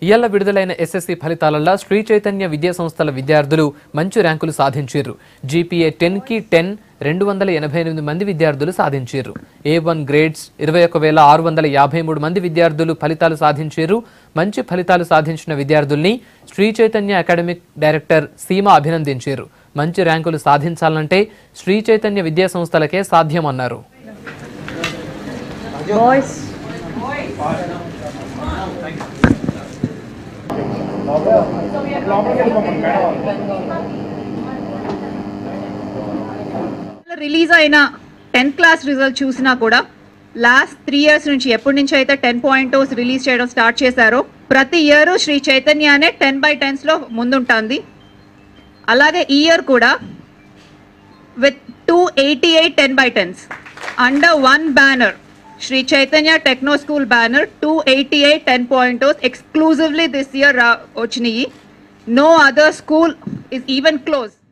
ఇయ్యాల విడుదలైన ఎస్ఎస్సి ఫలితాలలో శ్రీ చైతన్య విద్యా సంస్థల విద్యార్థులు మంచి ర్యాంకులు సాధించారు జీపీఏ టెన్ కి టెన్ రెండు వందల ఎనభై ఎనిమిది మంది విద్యార్థులు సాధించారు ఏ వన్ గ్రేడ్స్ ఇరవై ఒక వేల ఆరు వందల యాభై మూడు మంది విద్యార్థులు ఫలితాలు సాధించారు మంచి ఫలితాలు సాధించిన విద్యార్థుల్ని శ్రీ చైతన్య అకాడమిక్ డైరెక్టర్ సీమ అభినందించారు మంచి ర్యాంకులు సాధించాలంటే శ్రీ చైతన్య విద్యా సంస్థలకే సాధ్యమన్నారు Boys. రిలీజ్ అయిన టెన్త్ క్లాస్ రిజల్ట్ చూసినా కూడా లాస్ట్ త్రీ ఇయర్స్ నుంచి ఎప్పటి నుంచి అయితే టెన్ పాయింట్ రిలీజ్ చేయడం స్టార్ట్ చేశారో ప్రతి ఇయర్ శ్రీ చైతన్యనే టెన్ బై టెన్స్లో ముందుంటుంది అలాగే ఈ ఇయర్ కూడా with two eighty eight ten by tens under one banner Sri Chaitanya techno school banner two eighty eight ten point exclusively this year వచ్చినాయి no other school is even close